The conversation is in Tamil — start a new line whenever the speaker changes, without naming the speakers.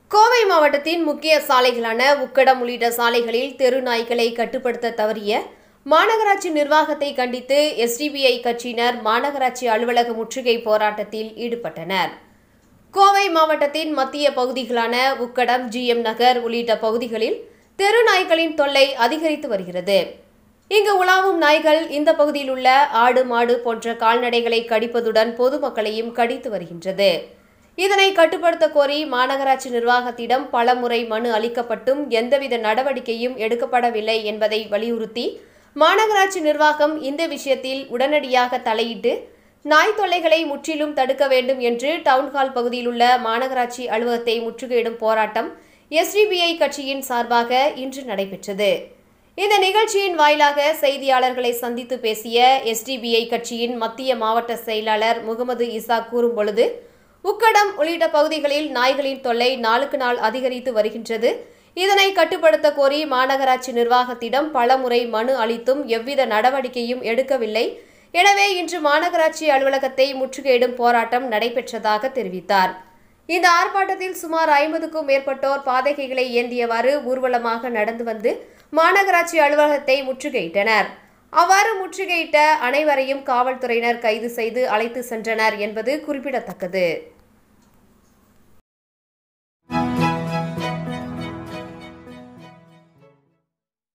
கோவை மாவட்டத்தின் முக்கிய சாலைகளான உக்கடம் உள்ளிட்ட சாலைகளில் தெரு நாய்களை கட்டுப்படுத்த தவறிய மாநகராட்சி நிர்வாகத்தை கண்டித்து எஸ்டிபிஐ கட்சியினர் மாநகராட்சி அலுவலக முற்றுகை போராட்டத்தில் ஈடுபட்டனர் கோவை மாவட்டத்தின் மத்திய பகுதிகளான உக்கடம் ஜிஎம் நகர் உள்ளிட்ட பகுதிகளில் தெரு நாய்களின் தொல்லை அதிகரித்து வருகிறது இங்கு உலாவும் நாய்கள் இந்த பகுதியில் உள்ள ஆடு மாடு போன்ற கால்நடைகளை கடிப்பதுடன் பொதுமக்களையும் கடித்து வருகின்றது இதனை கட்டுப்படுத்த கோரி மாநகராட்சி நிர்வாகத்திடம் பலமுறை மனு அளிக்கப்பட்டும் எந்தவித நடவடிக்கையும் எடுக்கப்படவில்லை என்பதை வலியுறுத்தி மாநகராட்சி நிர்வாகம் இந்த விஷயத்தில் உடனடியாக தலையிட்டு நாய் தொல்லைகளை முற்றிலும் தடுக்க வேண்டும் என்று டவுன்ஹால் பகுதியில் உள்ள மாநகராட்சி அலுவலகத்தை முற்றுகையிடும் போராட்டம் எஸ்டிபிஐ கட்சியின் சார்பாக இன்று நடைபெற்றது இந்த நிகழ்ச்சியின் வாயிலாக செய்தியாளர்களை சந்தித்து பேசிய எஸ்டிபிஐ கட்சியின் மத்திய மாவட்ட செயலாளர் முகமது இசா கூறும் பொழுது உக்கடம் உள்ளிட்ட பகுதிகளில் நாய்களின் தொல்லை நாளுக்கு நாள் அதிகரித்து வருகின்றது இதனை கட்டுப்படுத்த கோரி மாநகராட்சி நிர்வாகத்திடம் பலமுறை மனு அளித்தும் எவ்வித நடவடிக்கையும் எடுக்கவில்லை எனவே இன்று மாநகராட்சி அலுவலகத்தை முற்றுகையிடும் போராட்டம் நடைபெற்றதாக தெரிவித்தார் இந்த ஆர்ப்பாட்டத்தில் சுமார் ஐம்பதுக்கும் மேற்பட்டோர் பாதகைகளை ஏந்தியவாறு ஊர்வலமாக நடந்து வந்து மாநகராட்சி அலுவலகத்தை முற்றுகையிட்டனர் அவ்வாறு முற்றுகையிட்ட அனைவரையும் காவல்துறையினர் கைது செய்து அழைத்து சென்றனர் என்பது குறிப்பிடத்தக்கது